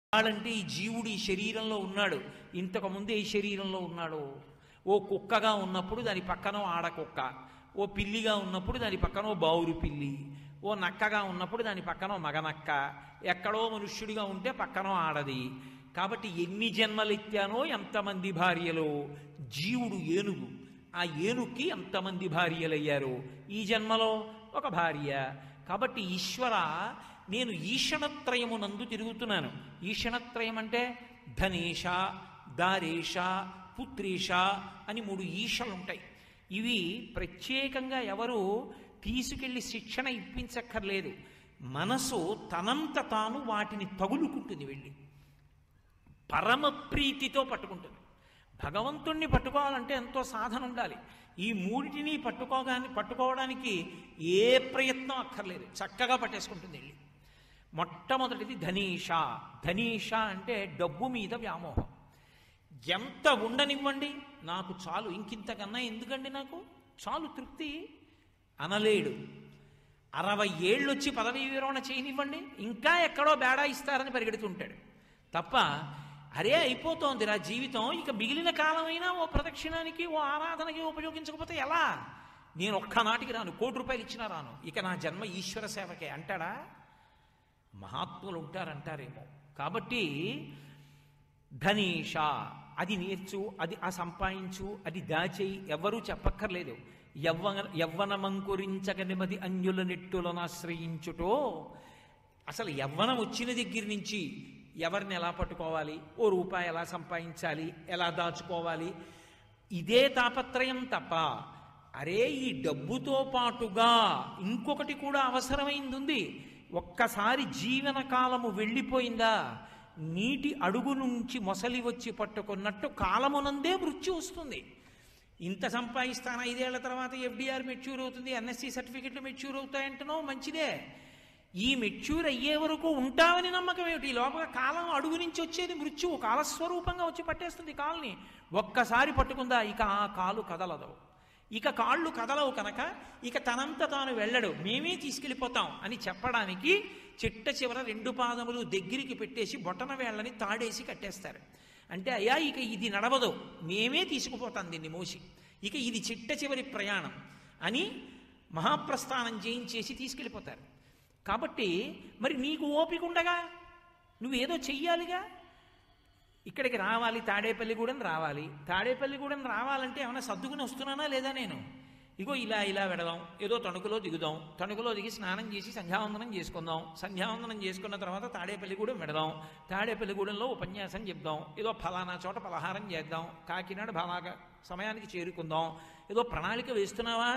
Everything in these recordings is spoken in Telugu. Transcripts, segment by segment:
వాళ్ళంటే ఈ జీవుడు ఈ శరీరంలో ఉన్నాడు ఇంతకు ముందే ఈ శరీరంలో ఉన్నాడు ఓ కుక్కగా ఉన్నప్పుడు దాని పక్కన ఆడ కుక్క ఓ పిల్లిగా ఉన్నప్పుడు దాని పక్కన ఓ బావురు పిల్లి ఓ నక్కగా ఉన్నప్పుడు దాని పక్కన ఓ మగనక్క ఎక్కడో మనుష్యుడిగా ఉంటే పక్కన ఆడది కాబట్టి ఎన్ని జన్మలెత్తానో ఎంతమంది భార్యలో జీవుడు ఏనుగు ఆ ఏనుగుకి ఎంతమంది భార్యలయ్యారు ఈ జన్మలో ఒక భార్య కాబట్టి ఈశ్వర నేను ఈషణత్రయమునందు తిరుగుతున్నాను ఈషణత్రయం అంటే ధనేష దారేష పుత్రేష అని మూడు ఈషలు ఉంటాయి ఇవి ప్రత్యేకంగా ఎవరు తీసుకెళ్లి శిక్షణ ఇప్పించక్కర్లేదు మనసు తనంత తాను వాటిని తగులుకుంటుంది వెళ్ళి పరమ ప్రీతితో పట్టుకుంటుంది భగవంతుణ్ణి పట్టుకోవాలంటే ఎంతో సాధన ఉండాలి ఈ మూడిటిని పట్టుకోగాని పట్టుకోవడానికి ఏ ప్రయత్నం అక్కర్లేదు చక్కగా పట్టేసుకుంటుంది వెళ్ళి మొట్టమొదటిది ధనీష ధనీష అంటే డబ్బు మీద వ్యామోహం ఎంత ఉండనివ్వండి నాకు చాలు ఇంకింతకన్నా ఎందుకండి నాకు చాలు తృప్తి అనలేడు అరవై ఏళ్ళు వచ్చి పదవీ విరమణ చేయనివ్వండి ఇంకా ఎక్కడో బేడా ఇస్తారని పరిగెడుతుంటాడు తప్ప అరే అయిపోతోంది రా జీవితం ఇక మిగిలిన కాలమైనా ఓ ప్రదక్షిణానికి ఓ ఆరాధనకి ఉపయోగించకపోతే ఎలా నేను ఒక్కనాటికి రాను కోటి రూపాయలు ఇచ్చినా రాను ఇక నా జన్మ ఈశ్వర సేవకే అంటాడా మహాత్ములు ఉంటారంటారేమో కాబట్టి ధనీష అది నేర్చు అది ఆ సంపాదించు అది దాచేయి ఎవ్వరూ చెప్పక్కర్లేదు యవ్వన యవ్వనమంకురించక నిమది అన్యుల నెట్టులను ఆశ్రయించుటో అసలు యవ్వనం వచ్చిన దగ్గర నుంచి ఎవరిని ఎలా పట్టుకోవాలి ఓ రూపాయి ఎలా సంపాదించాలి ఎలా దాచుకోవాలి ఇదే తాపత్రయం తప్ప అరే ఈ డబ్బుతో పాటుగా ఇంకొకటి కూడా అవసరమైంది ఉంది ఒక్కసారి జీవన కాలము వెళ్ళిపోయిందా నీటి అడుగు నుంచి మొసలి వచ్చి పట్టుకున్నట్టు కాలమునందే మృత్యు వస్తుంది ఇంత సంపాదిస్తాను ఐదేళ్ల తర్వాత ఎఫ్డిఆర్ మెచ్యూర్ అవుతుంది ఎన్ఎస్సి సర్టిఫికెట్లు మెచ్యూర్ అవుతాయంటున్నావు మంచిదే ఈ మెచ్యూర్ అయ్యే వరకు ఉంటామని నమ్మకం ఏమిటి ఈ లోపల కాలం అడుగు నుంచి వచ్చేది మృత్యువు కాలస్వరూపంగా వచ్చి పట్టేస్తుంది కాల్ని ఒక్కసారి పట్టుకుందా ఇక ఆ కాలు కదలదు ఇక కాళ్ళు కదలవు కనుక ఇక తనంత తాను వెళ్ళడు మేమే తీసుకెళ్ళిపోతాం అని చెప్పడానికి చిట్ట చివర రెండు పాదములు దగ్గరికి పెట్టేసి బొటన వేళ్ళని తాడేసి కట్టేస్తారు అంటే అయ్యా ఇక ఇది నడవదు మేమే తీసుకుపోతాం దీన్ని మోసి ఇక ఇది చిట్ట చివరి ప్రయాణం అని మహాప్రస్థానం చేయించేసి తీసుకెళ్ళిపోతారు కాబట్టి మరి నీకు ఓపిక ఉండగా నువ్వేదో చెయ్యాలిగా ఇక్కడికి రావాలి తాడేపల్లిగూడెం రావాలి తాడేపల్లిగూడెం రావాలంటే ఏమైనా సర్దుకుని వస్తున్నానా లేదా నేను ఇగో ఇలా ఇలా వెడదాం ఏదో తణుకులో దిగుదాం తణుకులో దిగి స్నానం చేసి సంధ్యావందనం చేసుకుందాం సంధ్యావందనం చేసుకున్న తర్వాత తాడేపల్లిగూడెం వెడదాం తాడేపల్లిగూడెంలో ఉపన్యాసం చెప్దాం ఏదో ఫలానా చోట పలహారం చేద్దాం కాకినాడ ఫలాగా సమయానికి చేరుకుందాం ఏదో ప్రణాళిక వేస్తున్నావా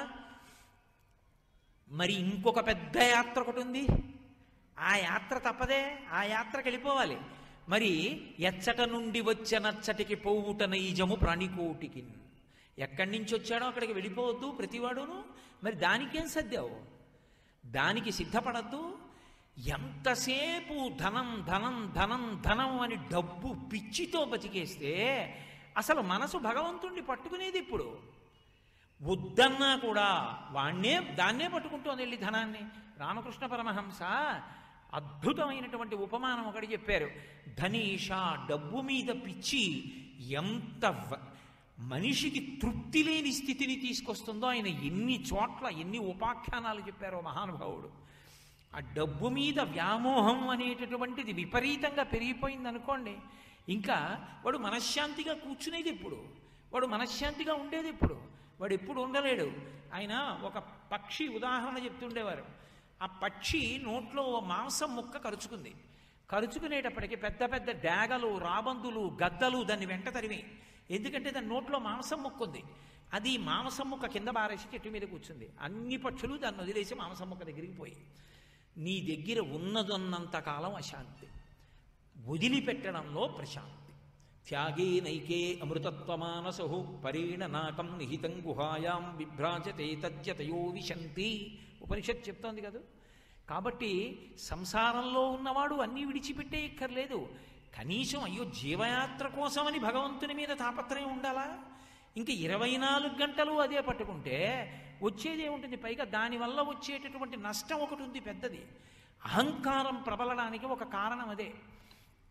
మరి ఇంకొక పెద్ద యాత్ర ఒకటి ఉంది ఆ యాత్ర తప్పదే ఆ యాత్రకి వెళ్ళిపోవాలి మరి ఎచ్చట నుండి వచ్చే నచ్చటికి పోవుట నైజము ప్రాణికోటికి ఎక్కడి నుంచి వచ్చాడో అక్కడికి వెళ్ళిపోవద్దు ప్రతివాడును మరి దానికేం సర్దావు దానికి సిద్ధపడద్దు ఎంతసేపు ధనం ధనం ధనం ధనం అని డబ్బు పిచ్చితో బతికేస్తే అసలు మనసు భగవంతుణ్ణి పట్టుకునేది ఇప్పుడు వద్దన్నా కూడా వాణ్ణే దాన్నే పట్టుకుంటోంది వెళ్ళి ధనాన్ని రామకృష్ణ పరమహంస అద్భుతమైనటువంటి ఉపమానం ఒకటి చెప్పారు ధనీష డబ్బు మీద పిచ్చి ఎంత వ- మనిషికి తృప్తి లేని స్థితిని తీసుకొస్తుందో ఆయన ఎన్ని చోట్ల ఎన్ని ఉపాఖ్యానాలు చెప్పారో మహానుభావుడు ఆ డబ్బు మీద వ్యామోహం అనేటటువంటిది విపరీతంగా పెరిగిపోయింది అనుకోండి ఇంకా వాడు మనశ్శాంతిగా కూర్చునేది ఇప్పుడు వాడు మనశ్శాంతిగా ఉండేది ఇప్పుడు వాడు ఎప్పుడు ఉండలేడు ఆయన ఒక పక్షి ఉదాహరణ చెప్తుండేవారు ఆ పక్షి నోట్లో ఓ మాంసం ముక్క కరుచుకుంది కరుచుకునేటప్పటికి పెద్ద పెద్ద డాగలు రాబందులు గద్దలు దాన్ని వెంట తరిమి ఎందుకంటే దాని నోట్లో మాంసం ముక్క ఉంది అది మాంసం ముక్క కింద బారేసి చెట్టు మీద కూర్చుంది అన్ని పక్షులు దాన్ని వదిలేసి మాంసం ముక్క దగ్గరికి పోయి నీ దగ్గర ఉన్నదన్నంత కాలం అశాంతి వదిలిపెట్టడంలో ప్రశాంతి త్యాగే నైకే అమృతత్వమానసు పరీణనాకం నిహితం గుహాయాం విభ్రాజతే తజ్జతయో విశంతి ఉపనిషత్ చెప్తోంది కదా కాబట్టి సంసారంలో ఉన్నవాడు అన్నీ విడిచిపెట్టే ఇక్కర్లేదు కనీసం అయ్యో జీవయాత్ర కోసమని భగవంతుని మీద తాపత్రయం ఉండాలా ఇంక ఇరవై నాలుగు గంటలు అదే పట్టుకుంటే వచ్చేది ఏముంటుంది పైగా దానివల్ల వచ్చేటటువంటి నష్టం ఒకటి ఉంది పెద్దది అహంకారం ప్రబలడానికి ఒక కారణం అదే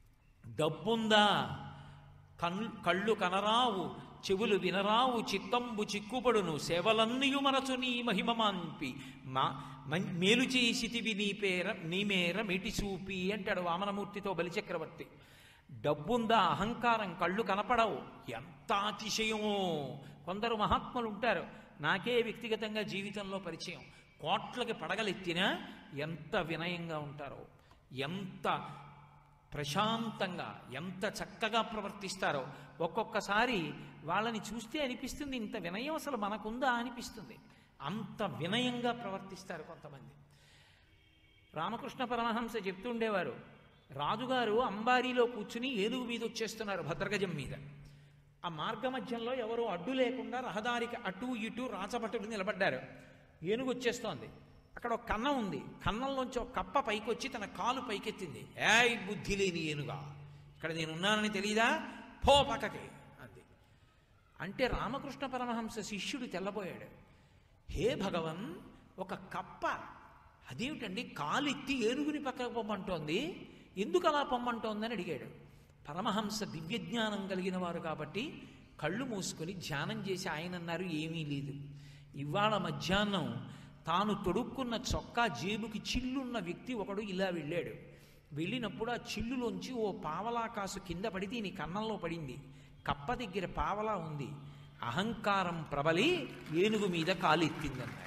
డబ్బుందా కన్ కళ్ళు కనరావు చెవులు వినరావు చిత్తంబు చిక్కుపడును సేవలన్నయు మరచు నీ మహిమమాన్పి మా మం- మేలు చేసితివి నీ పేర నీ మేర మెటి చూపి అంటాడు వామనమూర్తితో బలిచక్రవర్తి డబ్బుందా అహంకారం కళ్ళు కనపడవు ఎంత అతిశయమో కొందరు మహాత్ములు ఉంటారు నాకే వ్యక్తిగతంగా జీవితంలో పరిచయం కోట్లకి పడగలెత్తినా ఎంత వినయంగా ఉంటారో ఎంత ప్రశాంతంగా ఎంత చక్కగా ప్రవర్తిస్తారో ఒక్కొక్కసారి వాళ్ళని చూస్తే అనిపిస్తుంది ఇంత వినయం అసలు మనకుందా అనిపిస్తుంది అంత వినయంగా ప్రవర్తిస్తారు కొంతమంది రామకృష్ణ పరమహంస చెప్తుండేవారు రాజుగారు అంబారీలో కూర్చుని ఏనుగు మీద వచ్చేస్తున్నారు భద్రగజం మీద ఆ మార్గ మధ్యంలో ఎవరో అడ్డు లేకుండా రహదారికి అటు ఇటు రాచభటుడు నిలబడ్డారు ఏనుగు వచ్చేస్తోంది అక్కడ ఒక కన్నం ఉంది కన్నంలోంచి ఒక కప్ప పైకి వచ్చి తన కాలు పైకెత్తింది ఏయ్ బుద్ధి లేని ఏనుగా ఇక్కడ నేనున్నానని తెలీదా పో పక్కకి అంది అంటే రామకృష్ణ పరమహంస శిష్యుడు తెల్లబోయాడు హే భగవన్ ఒక కప్ప అదేమిటండి కాలెత్తి ఏనుగుని పక్కకు పొమ్మంటోంది ఎందుకు అలా పొమ్మంటోందని అడిగాడు పరమహంస దివ్యజ్ఞానం కలిగిన వారు కాబట్టి కళ్ళు మూసుకొని ధ్యానం చేసి ఆయన అన్నారు ఏమీ లేదు ఇవాళ మధ్యాహ్నం తాను తొడుక్కున్న చొక్కా జేబుకి చిల్లున్న వ్యక్తి ఒకడు ఇలా వెళ్ళాడు వెళ్ళినప్పుడు ఆ చిల్లులోంచి ఓ పావలా కాసు కింద పడి దీని కన్నంలో పడింది కప్ప దగ్గర పావలా ఉంది అహంకారం ప్రబలి ఏనుగు మీద కాలెత్తిందన్నాడు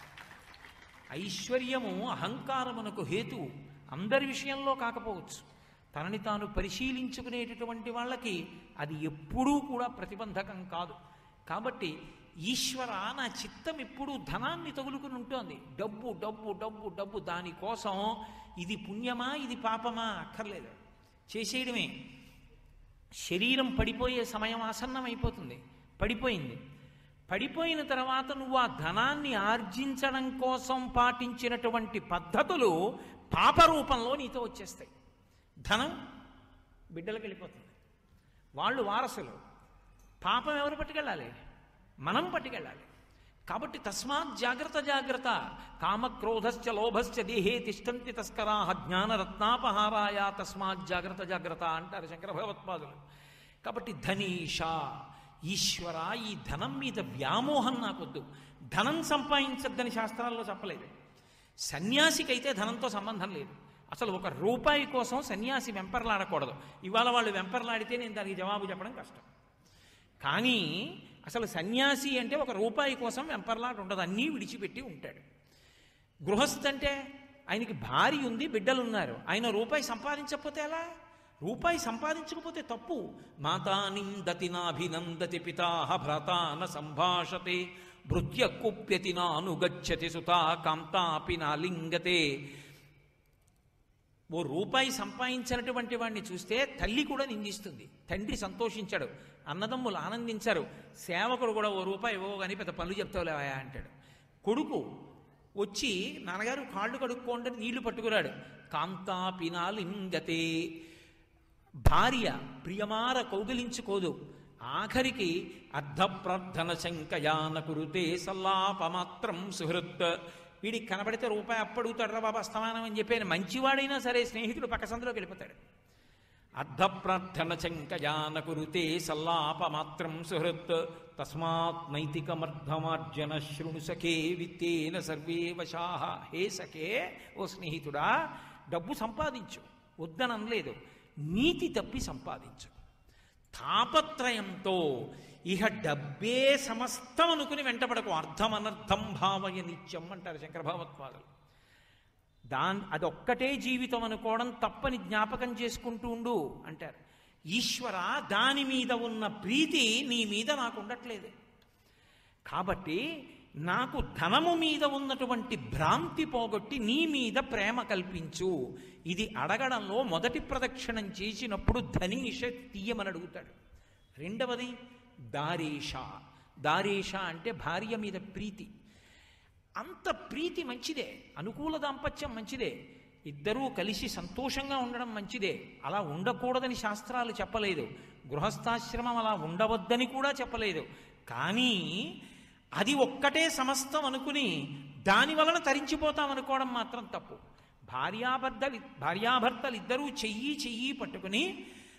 ఐశ్వర్యము అహంకారమునకు హేతువు అందరి విషయంలో కాకపోవచ్చు తనని తాను పరిశీలించుకునేటటువంటి వాళ్ళకి అది ఎప్పుడూ కూడా ప్రతిబంధకం కాదు కాబట్టి ఈశ్వర నా చిత్తం ఎప్పుడూ ధనాన్ని తగులుకుని ఉంటుంది డబ్బు డబ్బు డబ్బు డబ్బు దానికోసం ఇది పుణ్యమా ఇది పాపమా అక్కర్లేదు చేసేయడమే శరీరం పడిపోయే సమయం ఆసన్నమైపోతుంది పడిపోయింది పడిపోయిన తర్వాత నువ్వు ఆ ధనాన్ని ఆర్జించడం కోసం పాటించినటువంటి పద్ధతులు పాప రూపంలో నీతో వచ్చేస్తాయి ధనం బిడ్డలకు వెళ్ళిపోతుంది వాళ్ళు వారసులు పాపం ఎవరు పట్టుకెళ్ళాలి మనం పట్టుకెళ్ళాలి కాబట్టి తస్మాత్ జాగ్రత్త జాగ్రత్త కామక్రోధశ్చ లోభశ్చ దేహే తిష్టంతి తస్కరా జ్ఞానరత్నాపహారాయ తస్మాత్ జాగ్రత్త జాగ్రత్త అంటారు శంకర భగవత్పాదులు కాబట్టి ధనీష ఈశ్వర ఈ ధనం మీద వ్యామోహం నాకొద్దు ధనం సంపాదించద్దని శాస్త్రాల్లో చెప్పలేదు సన్యాసికైతే ధనంతో సంబంధం లేదు అసలు ఒక రూపాయి కోసం సన్యాసి వెంపర్లాడకూడదు ఇవాళ వాళ్ళు వెంపర్లాడితే నేను దానికి జవాబు చెప్పడం కష్టం కానీ అసలు సన్యాసి అంటే ఒక రూపాయి కోసం వెంపర్లాట ఉండదు అన్నీ విడిచిపెట్టి ఉంటాడు గృహస్థ అంటే ఆయనకి భార్య ఉంది బిడ్డలు ఉన్నారు ఆయన రూపాయి సంపాదించకపోతే ఎలా రూపాయి సంపాదించకపోతే తప్పు మాతా నిందతి నాభినందతి పితా భ్రాతాన సంభాషతే భృత్య కుప్యతి నానుగచ్చతి సుతా కాంతాపి నాలింగతే ఓ రూపాయి సంపాదించినటువంటి వాడిని చూస్తే తల్లి కూడా నిందిస్తుంది తండ్రి సంతోషించాడు అన్నదమ్ములు ఆనందించారు సేవకుడు కూడా ఓ రూపాయి ఇవ్వవు కానీ పెద్ద పనులు చెప్తావులేవా అంటాడు కొడుకు వచ్చి నాన్నగారు కాళ్ళు కడుక్కోండి అని నీళ్లు పట్టుకురాడు కాంతా పినాలింగతే భార్య ప్రియమార కౌగిలించుకోదు ఆఖరికి అర్ధప్రార్థన శంకయాన కురుతే సల్లాపమాత్రం సుహృత్ వీడికి కనబడితే రూపాయి అప్పడుగుతాడు రా బాబా అస్తమానం అని చెప్పి ఆయన మంచివాడైనా సరే స్నేహితుడు పక్క సందులోకి వెళ్ళిపోతాడు అర్ధప్రార్థన శంకయాన కురుతే సల్లాపమాత్రం సుహృత్ తస్మాత్ నైతికమర్ధమార్జన శృణు సఖే విత్తేన సర్వే వశాహ హే సఖే ఓ స్నేహితుడా డబ్బు సంపాదించు వద్దనలేదు నీతి తప్పి సంపాదించు తాపత్రయంతో ఇహ డబ్బే సమస్తం అనుకుని వెంటబడకు అర్థం అనర్థం భావయ నిత్యం అంటారు శంకర భగవత్పాదులు దాన్ అదొక్కటే జీవితం అనుకోవడం తప్పని జ్ఞాపకం చేసుకుంటూ ఉండు అంటారు ఈశ్వర దాని మీద ఉన్న ప్రీతి నీ మీద నాకు ఉండట్లేదు కాబట్టి నాకు ధనము మీద ఉన్నటువంటి భ్రాంతి పోగొట్టి నీ మీద ప్రేమ కల్పించు ఇది అడగడంలో మొదటి ప్రదక్షిణం చేసినప్పుడు ధనీష తీయమని అడుగుతాడు రెండవది దారేష దారేష అంటే భార్య మీద ప్రీతి అంత ప్రీతి మంచిదే అనుకూల దాంపత్యం మంచిదే ఇద్దరూ కలిసి సంతోషంగా ఉండడం మంచిదే అలా ఉండకూడదని శాస్త్రాలు చెప్పలేదు గృహస్థాశ్రమం అలా ఉండవద్దని కూడా చెప్పలేదు కానీ అది ఒక్కటే సమస్తం అనుకుని దాని వలన తరించిపోతాం అనుకోవడం మాత్రం తప్పు భార్యాభర్తలు భార్యాభర్తలు ఇద్దరూ చెయ్యి చెయ్యి పట్టుకుని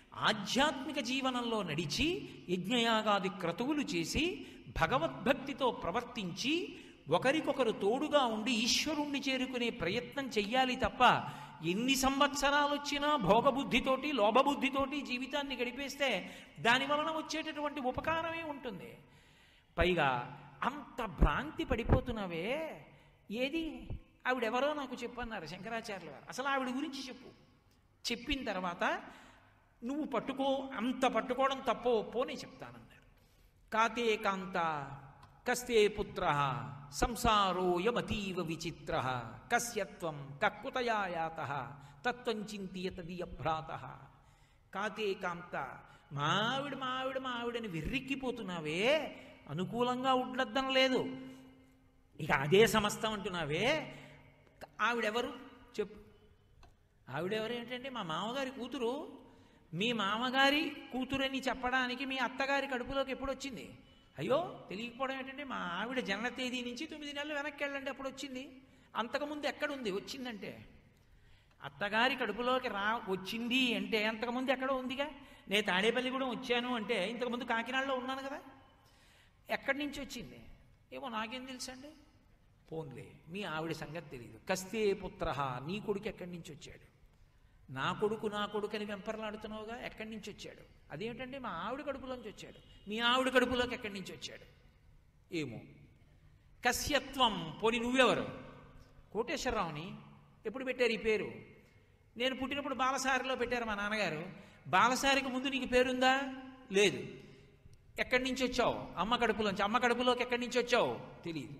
ఆధ్యాత్మిక జీవనంలో నడిచి యజ్ఞయాగాది క్రతువులు చేసి భగవద్భక్తితో ప్రవర్తించి ఒకరికొకరు తోడుగా ఉండి ఈశ్వరుణ్ణి చేరుకునే ప్రయత్నం చెయ్యాలి తప్ప ఎన్ని సంవత్సరాలు వచ్చినా భోగబుద్ధితోటి లోభబుద్ధితోటి జీవితాన్ని గడిపేస్తే దాని వలన వచ్చేటటువంటి ఉపకారమే ఉంటుంది పైగా అంత భ్రాంతి పడిపోతున్నావే ఏది ఆవిడెవరో నాకు చెప్పన్నారు శంకరాచార్యుల వారు అసలు ఆవిడ గురించి చెప్పు చెప్పిన తర్వాత నువ్వు పట్టుకో అంత పట్టుకోవడం తప్పో ఒప్పో నేను చెప్తానన్నారు కాతే కాంత కస్తే పుత్ర సంసారోయమతీవ విచిత్ర కస్యత్వం కక్కుతయాయాత తత్వం చింతియ తదీయ భ్రాత కాతే కాంత మావిడ మావిడ మావిడని వెర్రిక్కిపోతున్నావే అనుకూలంగా ఉండద్దం లేదు ఇక అదే సమస్తం అంటున్నావే ఆవిడెవరు చెప్పు ఆవిడెవరు ఏంటంటే మా మామగారి కూతురు మీ మామగారి కూతురని చెప్పడానికి మీ అత్తగారి కడుపులోకి ఎప్పుడు వచ్చింది అయ్యో తెలియకపోవడం ఏంటంటే మా ఆవిడ జనన తేదీ నుంచి తొమ్మిది నెలలు వెనక్కి వెళ్ళండి అప్పుడు వచ్చింది అంతకుముందు ఎక్కడుంది వచ్చిందంటే అత్తగారి కడుపులోకి రా వచ్చింది అంటే అంతకుముందు ఎక్కడో ఉందిగా నేను తాడేపల్లి కూడా వచ్చాను అంటే ఇంతకుముందు కాకినాడలో ఉన్నాను కదా ఎక్కడి నుంచి వచ్చింది ఏమో నాకేం తెలుసండి పోన్లే మీ ఆవిడ సంగతి తెలియదు కస్తే పుత్ర నీ కొడుకు ఎక్కడి నుంచి వచ్చాడు నా కొడుకు నా కొడుకు అని వెంపర్లాడుతున్నావుగా ఎక్కడి నుంచి వచ్చాడు అదేమిటండి మా ఆవిడ కడుపులోంచి వచ్చాడు మీ ఆవిడ కడుపులోకి ఎక్కడి నుంచి వచ్చాడు ఏమో కస్యత్వం పోని నువ్వెవరు కోటేశ్వరరావుని ఎప్పుడు పెట్టారు ఈ పేరు నేను పుట్టినప్పుడు బాలసారిలో పెట్టారు మా నాన్నగారు బాలసారికి ముందు నీకు పేరుందా లేదు ఎక్కడి నుంచి వచ్చావు అమ్మ కడుపులోంచి అమ్మ కడుపులోకి ఎక్కడి నుంచి వచ్చావు తెలియదు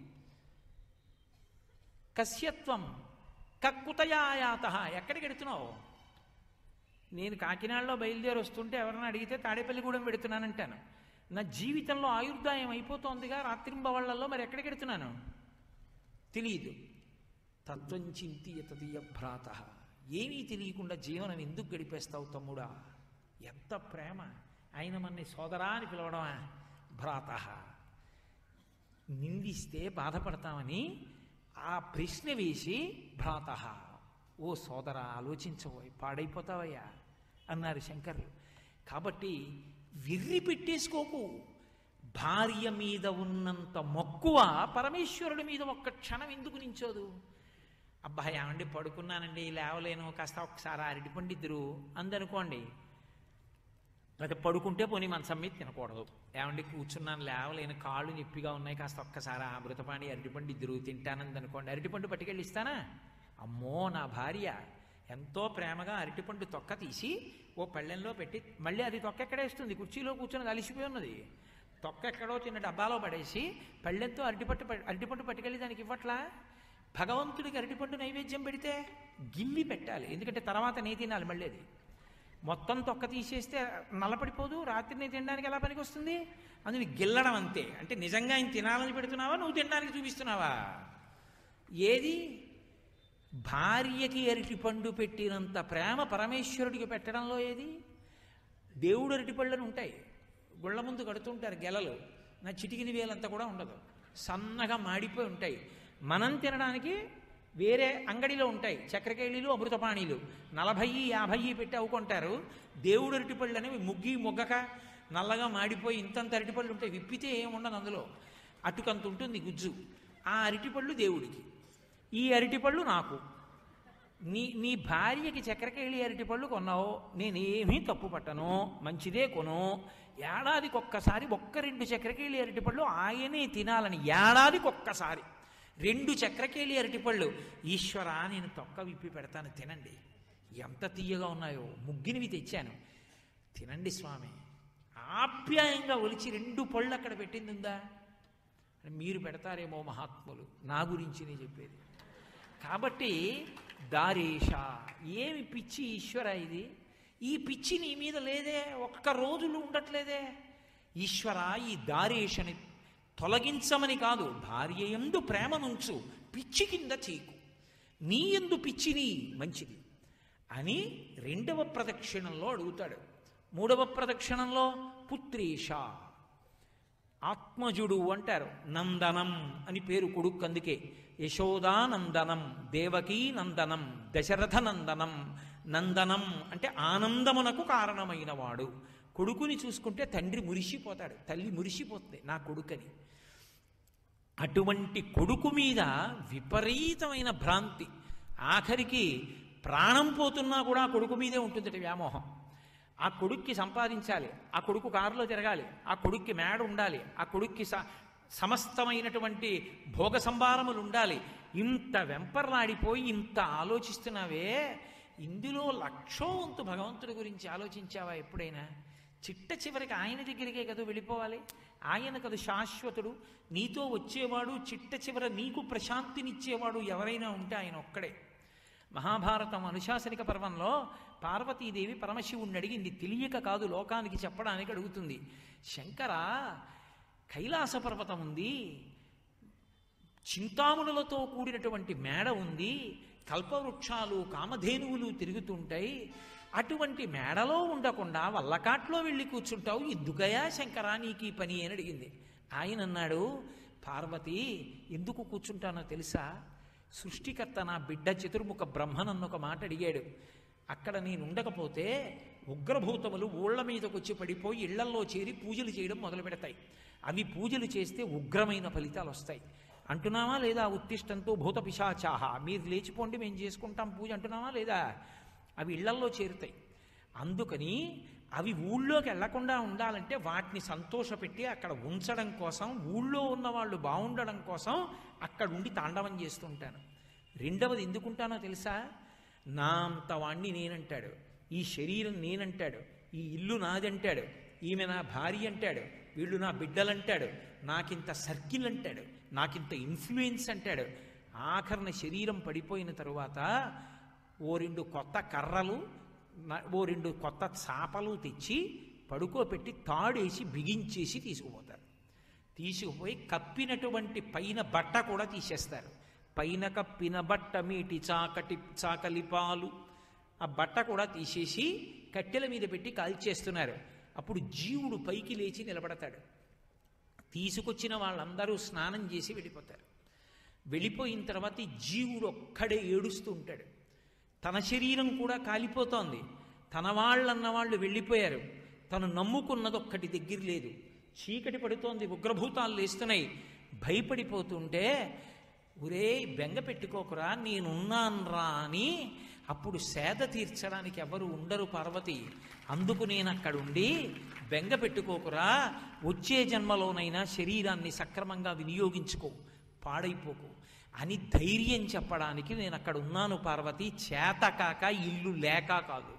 కస్యత్వం కక్కుతయాయాత ఎక్కడికి వెడుతున్నావు నేను కాకినాడలో బయలుదేరి వస్తుంటే ఎవరైనా అడిగితే తాడేపల్లిగూడెం పెడుతున్నానంటాను నా జీవితంలో ఆయుర్దాయం అయిపోతోందిగా రాత్రింబవళ్లలో మరి ఎక్కడికి వెడుతున్నాను తెలియదు తత్వం చింతియ తదీయ భ్రాత ఏమీ తెలియకుండా జీవనం ఎందుకు గడిపేస్తావు తమ్ముడా ఎంత ప్రేమ ఆయన మన్ని సోదరా అని పిలవడమా భ్రాత నిందిస్తే బాధపడతామని ఆ ప్రశ్న వేసి భ్రాత ఓ సోదరా ఆలోచించబోయ్ పాడైపోతావయ్యా అన్నారు శంకర్లు కాబట్టి విర్రి పెట్టేసుకోకు భార్య మీద ఉన్నంత మక్కువ పరమేశ్వరుడి మీద ఒక్క క్షణం ఎందుకు నించోదు అబ్బా ఏమండి పడుకున్నానండి లేవలేను కాస్త ఒకసారి అరటి పండిద్దరు అందనుకోండి అయితే పడుకుంటే పోనీ మంచం మీద తినకూడదు ఏమండి కూర్చున్నాను లేవలేను కాళ్ళు నొప్పిగా ఉన్నాయి కాస్త ఒక్కసారి అమృతపాణి అరటిపండు ఇద్దరు తింటానంది అనుకోండి అరటిపండు పట్టుకెళ్ళి ఇస్తానా అమ్మో నా భార్య ఎంతో ప్రేమగా అరటిపండు తొక్క తీసి ఓ పళ్ళెంలో పెట్టి మళ్ళీ అది తొక్క ఎక్కడేస్తుంది కుర్చీలో కూర్చొని కలిసిపోయి ఉన్నది తొక్క ఎక్కడో చిన్న డబ్బాలో పడేసి పళ్ళెంతో అరటిపట్టు ప- అరటిపండు పట్టుకెళ్ళి దానికి ఇవ్వట్లా భగవంతుడికి అరటిపండు నైవేద్యం పెడితే గిల్లి పెట్టాలి ఎందుకంటే తర్వాత నే తినాలి మళ్ళీ అది మొత్తం తొక్క తీసేస్తే నల్లపడిపోదు రాత్రిని తినడానికి ఎలా పనికి వస్తుంది అందుని గిల్లడం అంతే అంటే నిజంగా ఆయన తినాలని పెడుతున్నావా నువ్వు తినడానికి చూపిస్తున్నావా ఏది భార్యకి అరటి పండు పెట్టినంత ప్రేమ పరమేశ్వరుడికి పెట్టడంలో ఏది దేవుడు అరటి పళ్ళని ఉంటాయి గుళ్ళ ముందు కడుతుంటారు గెలలు నా చిటికిని వేలంతా కూడా ఉండదు సన్నగా మాడిపోయి ఉంటాయి మనం తినడానికి వేరే అంగడిలో ఉంటాయి చక్రకేళీలు అమృతపాణీలు నలభై యాభై పెట్టి అవ్వుకుంటారు దేవుడు అరటిపళ్ళు అనేవి ముగ్గి మొగ్గక నల్లగా మాడిపోయి ఇంతంత అరటిపళ్ళు ఉంటాయి విప్పితే ఏం ఉండదు అందులో అటుకంత ఉంటుంది గుజ్జు ఆ అరటిపళ్ళు దేవుడికి ఈ అరటిపళ్ళు నాకు నీ నీ భార్యకి చక్కెరకేళి అరటిపళ్ళు కొన్నావు నేనేమీ తప్పు పట్టను మంచిదే కొను ఏడాదికి ఒక్కసారి ఒక్క రెండు చక్కెరకేళి అరటిపళ్ళు ఆయనే తినాలని ఏడాదికి ఒక్కసారి రెండు చక్రకేళి అరటిపళ్ళు ఈశ్వరా నేను తొక్క విప్పి పెడతాను తినండి ఎంత తీయగా ఉన్నాయో ముగ్గినవి తెచ్చాను తినండి స్వామి ఆప్యాయంగా ఒలిచి రెండు పళ్ళు అక్కడ పెట్టింది ఉందా మీరు పెడతారేమో మహాత్ములు నా గురించి నేను చెప్పేది కాబట్టి దారేష ఏమి పిచ్చి ఈశ్వర ఇది ఈ పిచ్చి నీ మీద లేదే ఒక్క రోజులు ఉండట్లేదే ఈశ్వర ఈ దారేషని తొలగించమని కాదు భార్య ఎందు ప్రేమనుంచు పిచ్చి కింద చీకు నీ ఎందు పిచ్చిని మంచిది అని రెండవ ప్రదక్షిణంలో అడుగుతాడు మూడవ ప్రదక్షిణంలో పుత్రేష ఆత్మజుడు అంటారు నందనం అని పేరు కొడుకు అందుకే యశోదానందనం దేవకీ నందనం దశరథ నందనం నందనం అంటే ఆనందమునకు కారణమైన వాడు కొడుకుని చూసుకుంటే తండ్రి మురిసిపోతాడు తల్లి మురిసిపోతుంది నా కొడుకని అటువంటి కొడుకు మీద విపరీతమైన భ్రాంతి ఆఖరికి ప్రాణం పోతున్నా కూడా ఆ కొడుకు మీదే ఉంటుంది వ్యామోహం ఆ కొడుక్కి సంపాదించాలి ఆ కొడుకు కారులో తిరగాలి ఆ కొడుక్కి మేడ ఉండాలి ఆ కొడుక్కి స సమస్తమైనటువంటి భోగ సంభారములు ఉండాలి ఇంత వెంపర్లాడిపోయి ఇంత ఆలోచిస్తున్నావే ఇందులో లక్షో వంతు భగవంతుడి గురించి ఆలోచించావా ఎప్పుడైనా చిట్ట చివరికి ఆయన దగ్గరికే కదా వెళ్ళిపోవాలి ఆయన కదా శాశ్వతుడు నీతో వచ్చేవాడు చిట్ట చివర నీకు ప్రశాంతినిచ్చేవాడు ఎవరైనా ఉంటే ఆయన ఒక్కడే మహాభారతం అనుశాసనిక పర్వంలో పార్వతీదేవి పరమశివుణ్ణి అడిగింది తెలియక కాదు లోకానికి చెప్పడానికి అడుగుతుంది శంకర కైలాస పర్వతం ఉంది చింతామునులతో కూడినటువంటి మేడ ఉంది కల్పవృక్షాలు కామధేనువులు తిరుగుతుంటాయి అటువంటి మేడలో ఉండకుండా వల్లకాట్లో వెళ్ళి కూర్చుంటావు ఎందుకయా శంకరా నీకు ఈ పని అని అడిగింది ఆయన అన్నాడు పార్వతి ఎందుకు కూర్చుంటానో తెలుసా సృష్టికర్త నా బిడ్డ చతుర్ముఖ బ్రహ్మనన్న ఒక మాట అడిగాడు అక్కడ నేను ఉండకపోతే ఉగ్రభూతములు ఊళ్ళ మీదకి వచ్చి పడిపోయి ఇళ్లల్లో చేరి పూజలు చేయడం మొదలు పెడతాయి అవి పూజలు చేస్తే ఉగ్రమైన ఫలితాలు వస్తాయి అంటున్నావా లేదా ఉత్తిష్టంతో భూత పిశాచాహ మీరు లేచిపోండి మేము చేసుకుంటాం పూజ అంటున్నావా లేదా అవి ఇళ్లల్లో చేరుతాయి అందుకని అవి ఊళ్ళోకి వెళ్లకుండా ఉండాలంటే వాటిని సంతోషపెట్టి అక్కడ ఉంచడం కోసం ఊళ్ళో ఉన్న వాళ్ళు బాగుండడం కోసం అక్కడ ఉండి తాండవం చేస్తుంటాను రెండవది ఎందుకుంటానో తెలుసా నా అంత వాణ్ణి నేనంటాడు ఈ శరీరం నేనంటాడు ఈ ఇల్లు నాదంటాడు ఈమె నా భార్య అంటాడు వీళ్ళు నా బిడ్డలంటాడు నాకింత సర్కిల్ అంటాడు నాకింత ఇన్ఫ్లుయెన్స్ అంటాడు ఆఖరణ శరీరం పడిపోయిన తరువాత ఓ రెండు కొత్త కర్రలు న- ఓ రెండు కొత్త చాపలు తెచ్చి పడుకోబెట్టి తాడేసి బిగించేసి తీసుకుపోతారు తీసుకుపోయి కప్పినటువంటి పైన బట్ట కూడా తీసేస్తారు పైన కప్పిన బట్ట మీటి చాకటి చాకలి పాలు ఆ బట్ట కూడా తీసేసి కట్టెల మీద పెట్టి కాల్చేస్తున్నారు అప్పుడు జీవుడు పైకి లేచి నిలబడతాడు తీసుకొచ్చిన వాళ్ళందరూ స్నానం చేసి వెళ్ళిపోతారు వెళ్ళిపోయిన తర్వాత ఈ జీవుడు ఒక్కడే ఏడుస్తూ ఉంటాడు తన శరీరం కూడా కాలిపోతోంది తన వాళ్ళన్న వాళ్ళు వెళ్ళిపోయారు తను నమ్ముకున్నది ఒక్కటి దగ్గర లేదు చీకటి పడుతోంది ఉగ్రభూతాలు లేస్తున్నాయి భయపడిపోతుంటే ఒరే బెంగ పెట్టుకోకురా నేనున్నాన్రా అని అప్పుడు సేద తీర్చడానికి ఎవరు ఉండరు పార్వతి అందుకు నేను అక్కడుండి బెంగ పెట్టుకోకురా వచ్చే జన్మలోనైనా శరీరాన్ని సక్రమంగా వినియోగించుకో పాడైపోకు అని ధైర్యం చెప్పడానికి నేను అక్కడ ఉన్నాను పార్వతి చేతకాక ఇల్లు లేక కాదు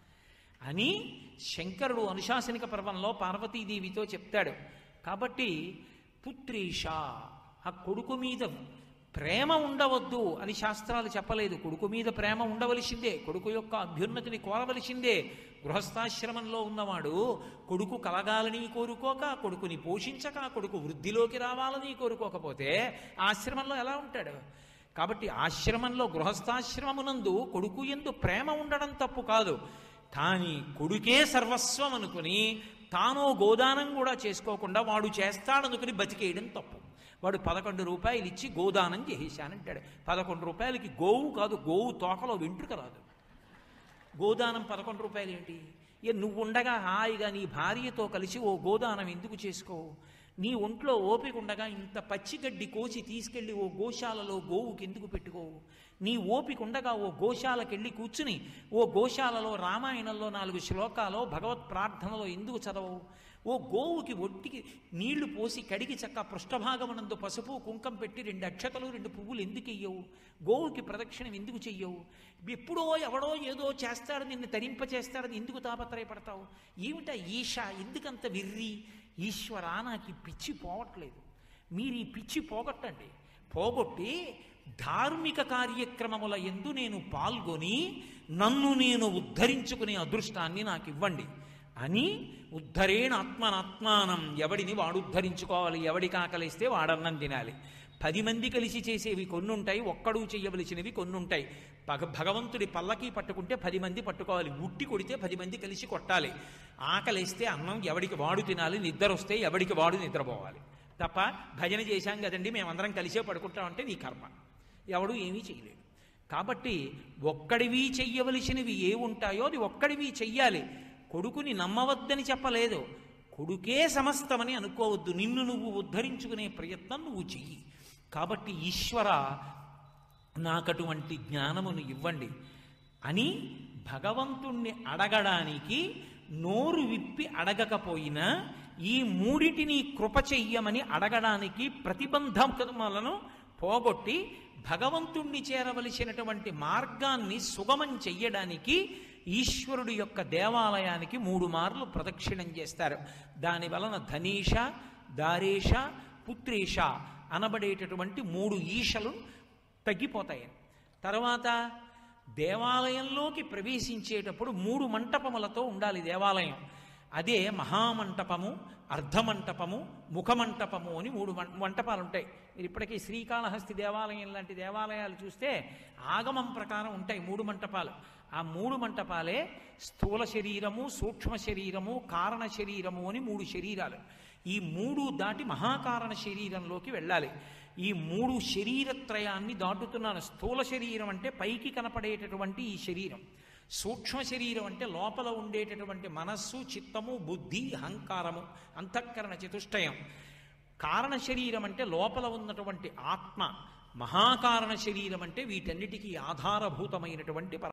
అని శంకరుడు అనుశాసనిక పర్వంలో పార్వతీదేవితో చెప్తాడు కాబట్టి పుత్రీష ఆ కొడుకు మీద ప్రేమ ఉండవద్దు అని శాస్త్రాలు చెప్పలేదు కొడుకు మీద ప్రేమ ఉండవలసిందే కొడుకు యొక్క అభ్యున్నతిని కోరవలసిందే గృహస్థాశ్రమంలో ఉన్నవాడు కొడుకు కలగాలని కోరుకోక కొడుకుని పోషించక కొడుకు వృద్ధిలోకి రావాలని కోరుకోకపోతే ఆశ్రమంలో ఎలా ఉంటాడు కాబట్టి ఆశ్రమంలో గృహస్థాశ్రమమునందు కొడుకు ఎందు ప్రేమ ఉండడం తప్పు కాదు కానీ కొడుకే సర్వస్వం అనుకుని తాను గోదానం కూడా చేసుకోకుండా వాడు చేస్తాడనుకుని బతికేయడం తప్పు వాడు పదకొండు రూపాయలు ఇచ్చి గోదానం చేసేశానంటాడు పదకొండు రూపాయలకి గోవు కాదు గోవు తోకలో వెంట్రుక రాదు గోదానం పదకొండు రూపాయలు ఏంటి ఏ నువ్వు ఉండగా హాయిగా నీ భార్యతో కలిసి ఓ గోదానం ఎందుకు చేసుకోవు నీ ఒంట్లో ఓపిక ఉండగా ఇంత పచ్చిగడ్డి కోసి తీసుకెళ్ళి ఓ గోశాలలో గోవుకి ఎందుకు పెట్టుకోవు నీ ఓపిక ఉండగా ఓ గోశాలకెళ్ళి కూర్చుని ఓ గోశాలలో రామాయణంలో నాలుగు శ్లోకాలో భగవత్ ప్రార్థనలో ఎందుకు చదవవు ఓ గోవుకి ఒట్టికి నీళ్లు పోసి కడిగి చక్క పృష్ఠభాగమునందు పసుపు కుంకం పెట్టి రెండు అక్షతలు రెండు పువ్వులు ఎందుకు ఇయ్యవు గోవుకి ప్రదక్షిణం ఎందుకు చెయ్యవు ఎప్పుడో ఎవడో ఏదో చేస్తాడు నిన్ను తరింప చేస్తాడని ఎందుకు తాపత్రయపడతావు ఏమిటా ఈష ఎందుకంత విర్రి ఈశ్వర నాకు ఈ పిచ్చి పోవట్లేదు మీరు ఈ పిచ్చి పోగొట్టండి పోగొట్టి ధార్మిక కార్యక్రమముల ఎందు నేను పాల్గొని నన్ను నేను ఉద్ధరించుకునే అదృష్టాన్ని నాకు ఇవ్వండి అని ఉద్ధరేణ ఆత్మనాత్మానం ఎవడిని వాడు ఉద్ధరించుకోవాలి ఎవడికి ఆకలిస్తే వాడన్నం తినాలి పది మంది కలిసి చేసేవి కొన్ని ఉంటాయి ఒక్కడు చేయవలసినవి కొన్ని ఉంటాయి భగ భగవంతుడి పల్లకి పట్టుకుంటే పది మంది పట్టుకోవాలి ఉట్టి కొడితే పది మంది కలిసి కొట్టాలి ఆకలిస్తే అన్నం ఎవడికి వాడు తినాలి నిద్ర వస్తే ఎవడికి వాడు నిద్రపోవాలి తప్ప భజన చేశాం కదండి మేమందరం కలిసే పడుకుంటామంటే నీ కర్మ ఎవడు ఏమీ చేయలేడు కాబట్టి ఒక్కడివి చెయ్యవలసినవి ఏ ఉంటాయో అది ఒక్కడివి చెయ్యాలి కొడుకుని నమ్మవద్దని చెప్పలేదు కొడుకే సమస్తమని అనుకోవద్దు నిన్ను నువ్వు ఉద్ధరించుకునే ప్రయత్నం నువ్వు చెయ్యి కాబట్టి ఈశ్వర నాకటువంటి జ్ఞానమును ఇవ్వండి అని భగవంతుణ్ణి అడగడానికి నోరు విప్పి అడగకపోయినా ఈ మూడిటిని కృప చెయ్యమని అడగడానికి ప్రతిబంధకములను పోగొట్టి భగవంతుణ్ణి చేరవలసినటువంటి మార్గాన్ని సుగమం చెయ్యడానికి ఈశ్వరుడు యొక్క దేవాలయానికి మూడు మార్లు ప్రదక్షిణం చేస్తారు దాని వలన ధనీష దారేష పుత్రేష అనబడేటటువంటి మూడు ఈశలు తగ్గిపోతాయి తర్వాత దేవాలయంలోకి ప్రవేశించేటప్పుడు మూడు మంటపములతో ఉండాలి దేవాలయం అదే మహామంటపము అర్ధమంటపము ముఖమంటపము అని మూడు మం- మంటపాలు ఉంటాయి మీరు ఇప్పటికీ శ్రీకాళహస్తి దేవాలయం లాంటి దేవాలయాలు చూస్తే ఆగమం ప్రకారం ఉంటాయి మూడు మంటపాలు ఆ మూడు మంటపాలే స్థూల శరీరము సూక్ష్మ శరీరము కారణ శరీరము అని మూడు శరీరాలు ఈ మూడు దాటి మహాకారణ శరీరంలోకి వెళ్ళాలి ఈ మూడు శరీరత్రయాన్ని దాటుతున్నాను స్థూల శరీరం అంటే పైకి కనపడేటటువంటి ఈ శరీరం సూక్ష్మ శరీరం అంటే లోపల ఉండేటటువంటి మనస్సు చిత్తము బుద్ధి అహంకారము అంతఃకరణ చతుష్టయం కారణ శరీరం అంటే లోపల ఉన్నటువంటి ఆత్మ మహాకారణ శరీరం అంటే వీటన్నిటికీ ఆధారభూతమైనటువంటి పరమ